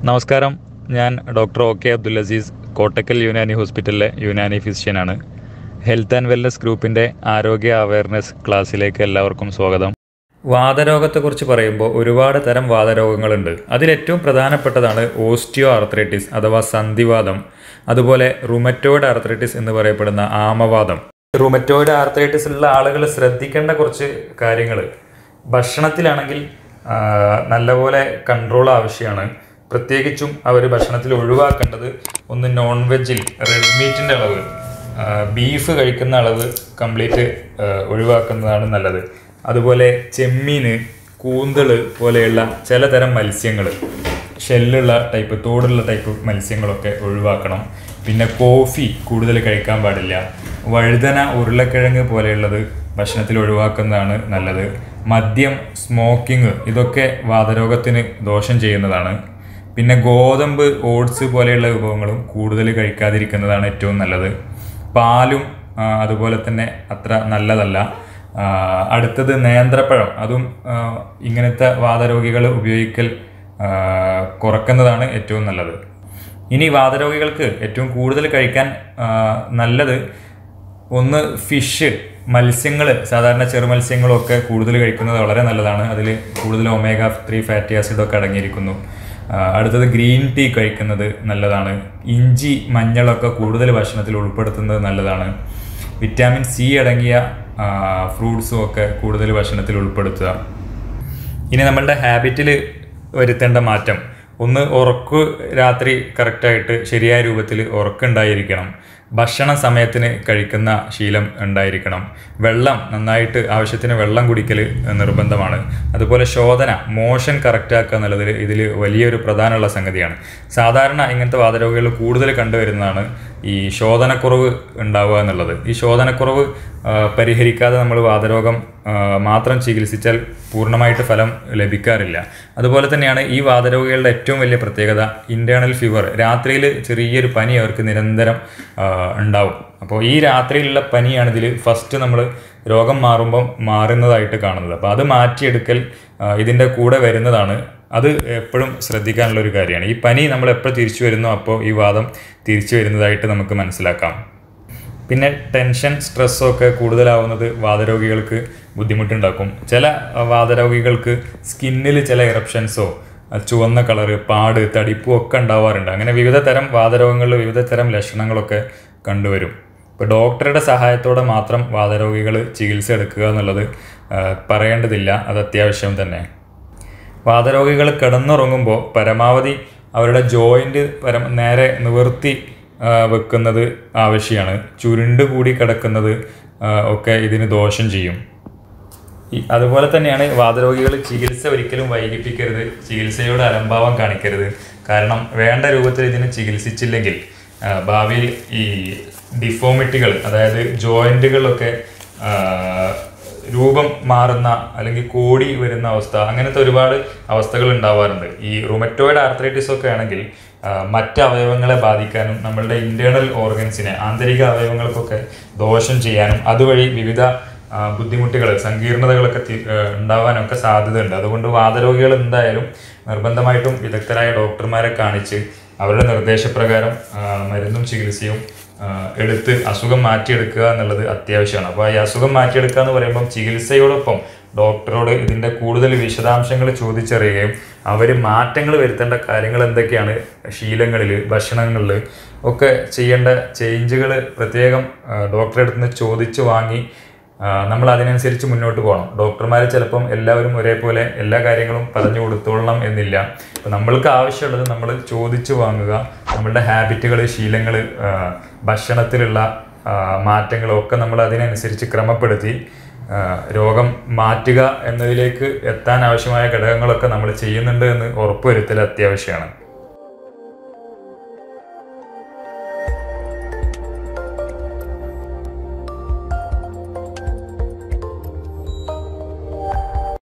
നമസ്കാരം ഞാൻ doctor O K Abdul Azeez Kottakkal Unani ഹോസ്പിറ്റലിലെ യുനാനി ഫിസിഷ്യനാണ് ഹെൽത്ത് ആൻഡ് വെൽനസ് ഗ്രൂപ്പിൻ്റെ ആരോഗ്യ അവയർനെസ് ക്ലാസ്സിലേക്ക് എല്ലാവർക്കും സ്വാഗതം വാതരോഗത്തെക്കുറിച്ച് പറയുമ്പോൾ ഒരുപാട് തരം വാതരോഗങ്ങളുണ്ട് അതിലേറ്റവും പ്രധാനപ്പെട്ടതാണ് ഓസ്റ്റിയോ ആർത്രൈറ്റിസ് അഥവാ സന്ധിവാദം അതുപോലെ റുമറ്റോയിഡ് ആർത്രൈറ്റിസ് എന്ന് പറയപ്പെടുന്ന ആമവാദം റുമറ്റോയിഡ് ആർത്രൈറ്റിസ് ഉള്ള ആളുകൾ ശ്രദ്ധിക്കേണ്ട കുറച്ച് കാര്യങ്ങൾ ഭക്ഷണത്തിലാണെങ്കിൽ ആ, നല്ലപോലെ കൺട്രോൾ ആവശ്യമാണ് പ്രത്യേകിച്ചും അവർ ഭക്ഷണത്തിൽ ഒഴിവാക്കേണ്ടത് ഒന്ന് നോൺ വെജിൽ റെഡ് മീറ്റിൻ്റെ അളവ് ആ, ബീഫ് കഴിക്കുന്ന അളവ് കംപ്ലീറ്റ് ആ, ഒഴിവാക്കുന്നതാണ് നല്ലത് അതുപോലെ ചെമ്മീന് കൂന്തള് പോലെയുള്ള ചിലതരം മത്സ്യങ്ങൾ ഷെല്ലുള്ള ടൈപ്പ് തോടുള്ള ടൈപ്പ് മത്സ്യങ്ങളൊക്കെ ഒഴിവാക്കണം പിന്നെ കോഫി കൂടുതൽ കഴിക്കാൻ പാടില്ല വഴുതന ഉരുളക്കിഴങ്ങ് പോലെയുള്ളത് ഭക്ഷണത്തിൽ ഒഴിവാക്കുന്നതാണ് നല്ലത് മദ്യം സ്മോക്കിംഗ് ഇതൊക്കെ വാതരോഗത്തിന് ദോഷം ചെയ്യുന്നതാണ് പിന്നെ ഗോതമ്പ് ഓട്സ് പോലെയുള്ള വിഭവങ്ങളും കൂടുതൽ കഴിക്കാതിരിക്കുന്നതാണ് ഏറ്റവും നല്ലത് പാലും ആ, അതുപോലെ തന്നെ അത്ര നല്ലതല്ല ആ, അടുത്തത് നേന്ത്രപ്പഴം അതും ആ, ഇങ്ങനത്തെ വാതരോഗികൾ ഉപയോഗിക്കൽ ആ, കുറക്കുന്നതാണ് ഏറ്റവും നല്ലത് ഇനി വാതരോഗികൾക്ക് ഏറ്റവും കൂടുതൽ കഴിക്കാൻ ആ, നല്ലത് ഒന്ന് ഫിഷ് മത്സ്യങ്ങൾ സാധാരണ ചെറുമത്സ്യങ്ങളൊക്കെ കൂടുതൽ കഴിക്കുന്നത് വളരെ നല്ലതാണ് അതിൽ കൂടുതൽ ഒമേഗ ത്രീ ഫാറ്റി ആസിഡൊക്കെ അടങ്ങിയിരിക്കുന്നു ആ, അടുത്തത് ഗ്രീൻ ടീ കഴിക്കുന്നത് നല്ലതാണ് ഇഞ്ചി മഞ്ഞളൊക്കെ കൂടുതൽ ഭക്ഷണത്തിൽ ഉൾപ്പെടുത്തുന്നത് നല്ലതാണ് വിറ്റാമിൻ സി അടങ്ങിയ ഫ്രൂട്ട്സും ഒക്കെ കൂടുതൽ ഭക്ഷണത്തിൽ ഉൾപ്പെടുത്തുക ഇനി നമ്മളുടെ ഹാബിറ്റിൽ വരുത്തേണ്ട മാറ്റം ഒന്ന് ഉറക്ക് രാത്രി കറക്റ്റായിട്ട് ശരിയായ രൂപത്തിൽ ഉറക്കുണ്ടായിരിക്കണം ഭക്ഷണ സമയത്തിന് കഴിക്കുന്ന ശീലം ഉണ്ടായിരിക്കണം വെള്ളം നന്നായിട്ട് ആവശ്യത്തിന് വെള്ളം കുടിക്കൽ നിർബന്ധമാണ് അതുപോലെ ശോധന മോഷൻ കറക്റ്റാക്കുക എന്നുള്ളത് ഇതിൽ വലിയൊരു പ്രധാനമുള്ള സംഗതിയാണ് സാധാരണ ഇങ്ങനത്തെ വാതരോഗികൾ കൂടുതൽ കണ്ടുവരുന്നതാണ് ഈ ശോധനക്കുറവ് ഉണ്ടാവുക എന്നുള്ളത് ഈ ശോധനക്കുറവ് ആ, പരിഹരിക്കാതെ നമ്മൾ വാതരോഗം ആ, മാത്രം ചികിത്സിച്ചാൽ പൂർണ്ണമായിട്ട് ഫലം ലഭിക്കാറില്ല അതുപോലെ തന്നെയാണ് ഈ വാതരോഗികളുടെ ഏറ്റവും വലിയ പ്രത്യേകത ഇൻറ്റേർണൽ ഫീവർ രാത്രിയിൽ ചെറിയൊരു പനി അവർക്ക് നിരന്തരം ആ, ഉണ്ടാവും അപ്പോൾ ഈ രാത്രിയിലുള്ള പനിയാണ് ഇതിൽ ഫസ്റ്റ് നമ്മൾ രോഗം മാറുമ്പം മാറുന്നതായിട്ട് കാണുന്നത് അപ്പോൾ അത് മാറ്റിയെടുക്കൽ ആ, ഇതിൻ്റെ കൂടെ വരുന്നതാണ് അത് എപ്പോഴും ശ്രദ്ധിക്കാനുള്ള ഒരു കാര്യമാണ് ഈ പനി നമ്മൾ എപ്പോൾ തിരിച്ചു വരുന്നോ അപ്പോൾ ഈ വാദം തിരിച്ചു വരുന്നതായിട്ട് നമുക്ക് മനസ്സിലാക്കാം പിന്നെ ടെൻഷൻ സ്ട്രെസ്സും ഒക്കെ കൂടുതലാവുന്നത് വാതരോഗികൾക്ക് ബുദ്ധിമുട്ടുണ്ടാക്കും ചില അഹ്, വാതരോഗികൾക്ക് സ്കിന്നിൽ ചില ഇറപ്ഷൻസോ ചുവന്ന കളറ് പാട് തടിപ്പും ഒക്കെ ഉണ്ടാവാറുണ്ട് അങ്ങനെ വിവിധ തരം വാതരോഗങ്ങളിൽ വിവിധ തരം ലക്ഷണങ്ങളൊക്കെ കണ്ടുവരും ഇപ്പോൾ ഡോക്ടറുടെ സഹായത്തോടെ മാത്രം വാതരോഗികൾ ചികിത്സ എടുക്കുക എന്നുള്ളത് അഹ്, പറയേണ്ടതില്ല അത് അത്യാവശ്യം തന്നെ വാതരോഗികൾ കിടന്നുറങ്ങുമ്പോൾ പരമാവധി അവരുടെ ജോയിൻ്റ് പരം നേരെ നിവർത്തി ആ, വെക്കുന്നത് ആവശ്യമാണ് ചുരുണ്ട് കൂടി കിടക്കുന്നത് ആ, ഒക്കെ ഇതിന് ദോഷം ചെയ്യും ഈ- അതുപോലെ തന്നെയാണ് വാതരോഗികൾ ചികിത്സ ഒരിക്കലും വൈകിപ്പിക്കരുത് ചികിത്സയോട് അലംഭാവം കാണിക്കരുത് കാരണം വേണ്ട രൂപത്തിൽ ഇതിനെ ചികിത്സിച്ചില്ലെങ്കിൽ ആ, ഭാവിയിൽ ഈ ഡിഫോമിറ്റികൾ അതായത് ജോയിന്റുകളൊക്കെ രൂപം മാറുന്ന അല്ലെങ്കിൽ കോടി വരുന്ന അവസ്ഥ അങ്ങനത്തെ ഒരുപാട് അവസ്ഥകൾ ഉണ്ടാവാറുണ്ട് ഈ റുമറ്റോയിഡ് ആർത്രൈറ്റിസ് ഒക്കെ ആണെങ്കിൽ ആ, മറ്റ് അവയവങ്ങളെ ബാധിക്കാനും നമ്മളുടെ ഇന്റേണൽ ഓർഗൻസിനെ ആന്തരിക അവയവങ്ങൾക്കൊക്കെ ദോഷം ചെയ്യാനും അതുവഴി വിവിധ ബുദ്ധിമുട്ടുകൾ സങ്കീർണതകളൊക്കെ തി- ആ, ഉണ്ടാവാനൊക്കെ സാധ്യതയുണ്ട് അതുകൊണ്ട് വാതരോഗികൾ എന്തായാലും നിർബന്ധമായിട്ടും വിദഗ്ധരായ ഡോക്ടർമാരെ കാണിച്ച് അവരുടെ നിർദ്ദേശപ്രകാരം ആ, മരുന്നും ചികിത്സയും ആ, എടുത്ത് അസുഖം മാറ്റിയെടുക്കുക എന്നുള്ളത് അത്യാവശ്യമാണ് അപ്പോൾ ഈ അസുഖം മാറ്റിയെടുക്കുക എന്ന് പറയുമ്പം ചികിത്സയോടൊപ്പം ഡോക്ടറോട് ഇതിൻ്റെ കൂടുതൽ വിശദാംശങ്ങൾ ചോദിച്ചറിയുകയും അവർ മാറ്റങ്ങൾ വരുത്തേണ്ട കാര്യങ്ങൾ എന്തൊക്കെയാണ് ശീലങ്ങളിൽ ഭക്ഷണങ്ങളിൽ ഒക്കെ ചെയ്യേണ്ട ചേഞ്ചുകൾ പ്രത്യേകം ആ, ഡോക്ടറെ അടുത്ത് നിന്ന് ചോദിച്ച് വാങ്ങി ആ, നമ്മൾ അതിനനുസരിച്ച് മുന്നോട്ട് പോകണം ഡോക്ടർമാർ ചിലപ്പം എല്ലാവരും ഒരേപോലെ എല്ലാ കാര്യങ്ങളും പറഞ്ഞു കൊടുത്തോളണം എന്നില്ല അപ്പം നമ്മൾക്ക് ആവശ്യമുള്ളത് നമ്മൾ ചോദിച്ചു വാങ്ങുക നമ്മളുടെ ഹാബിറ്റുകൾ ശീലങ്ങൾ ഭക്ഷണത്തിലുള്ള ആ, മാറ്റങ്ങളൊക്കെ നമ്മൾ അതിനനുസരിച്ച് ക്രമപ്പെടുത്തി ആ, രോഗം മാറ്റുക എന്നതിലേക്ക് എത്താൻ ആവശ്യമായ ഘടകങ്ങളൊക്കെ നമ്മൾ ചെയ്യുന്നുണ്ട് എന്ന് ഉറപ്പുവരുത്തൽ അത്യാവശ്യമാണ്